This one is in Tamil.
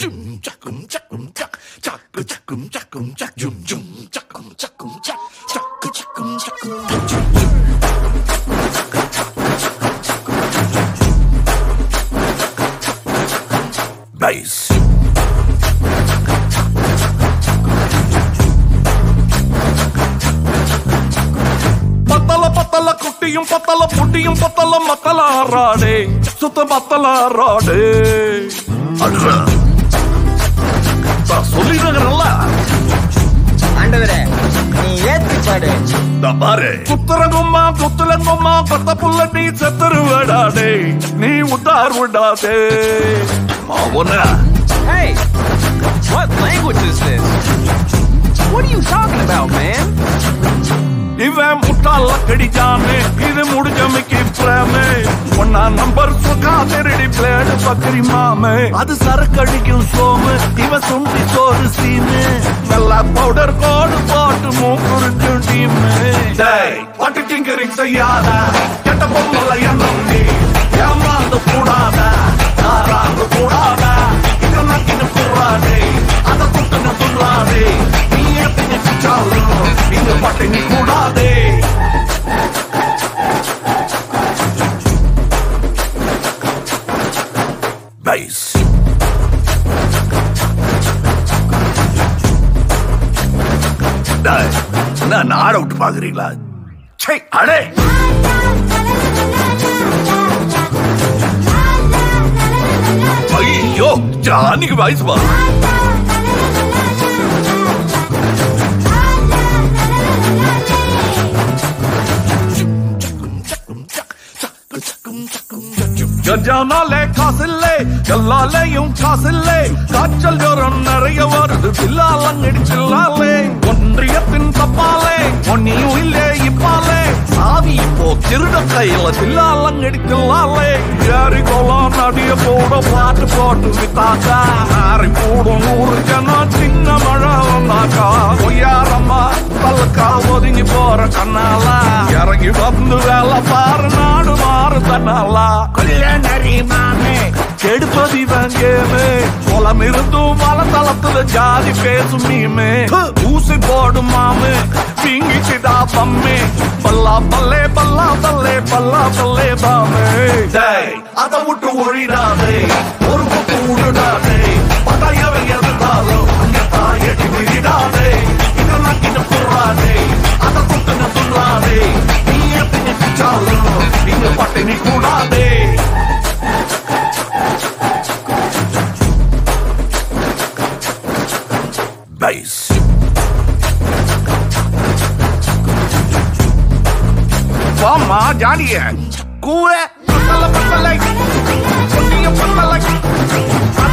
Jum jakum jakum jak jak jakum jakum jak jum jum jakum jakum jak jak jakum jakum jak jum jum Bass. பத்தல பத்தல குட்டியும் பத்தல புட்டியும் பத்தல மத்தல ஆறாடே சுத்த பத்தல ஆறாடே அழுறா நான் சொல்லிடுறேன்ல ஆண்டவரே நீ ஏத்தி பாடு நான் பாரு குத்துறங்கும்மா குத்துலங்கும்மா பத்த புள்ள நீ செத்துருவடாடே நீ உத்தார் விடாதே அவன Hey, what language is this? What are you talking about, man? இவன் முட்டாள கடிச்சானே இது முடிஞ்ச மிக்கி பிரேமே ஒன்னா நம்பர் சுகா திருடி பிளேடு பக்கரி மாமே அது சரக்கடிக்கும் சோமு இவன் சுண்டி சோறு சீனு நல்லா பவுடர் கோடு போட்டு மூக்குறிஞ்சும் டீமு டேய் பட்டு டிங்கரிங் செய்யாத கெட்ட பொம்மல எண்ணம் நீ ஏமாந்து கூடாத யாராந்து கூடாத இதை நக்கின்னு கூடாதே அதை குட்டுன்னு துள்ளாதே நீ எப்படி சிச்சாலும் இங்க பட்டினி கூடாதே Bass. டேய், என்ன நாட விட்டு பாக்குறீங்களா சே அடே ஐயோ ஜானிக்கு வயசு வா கஞ்சானாலே காசில்லே எல்லாலேயும் காசில்லே காய்ச்சல் ஜோரம் நிறைய வருது பில்லாலங்கடி சில்லாலே ஒன்றியத்தின் தப்பாலே ஒன்னியும் இல்லே இப்பாலே சாவி இப்போ திருட கையில பில்லாலங்கடி சில்லாலே ஏறி கோலம் நடிய போட பாட்டு போட்டு வித்தாக்கா ஆறி போடும் நூறு ஜனம் சின்ன மழை வந்தாக்கா பொய்யாரம்மா பல்லுக்கா ஒதுங்கி போற கண்ணாலா இறங்கி வந்து வேலை பாரு நாடு மாறு தன்னாலா கொல்ல நரிமாமே கெடுப்பது இவன் கேமு குளம் இருந்தும் வளத்தளத்துல ஜாதி பேசும் நீமே ஊசி போடும் மாமு பிங்கிச்சுடா பம்மே பல்லா பல்லே பல்லா பல்லே பல்லா பல்லே பாமே டேய் அதை விட்டு ஒழிடாதே ஒரு பக்கம் விடுடாதே பதாயவை எதிர்த்தாலும் அங்க தாயடி விழிடாதே இதெல்லாம் கிட்ட போறாதே அதை குத்துன்னு சொல்லாதே நீ எப்படி பிச்சாலும் இங்க பட்டினி கூடாதே Bass. வாமா ஜாடிய கூற பத்தல பத்தலை பொன்னிய பத்தலை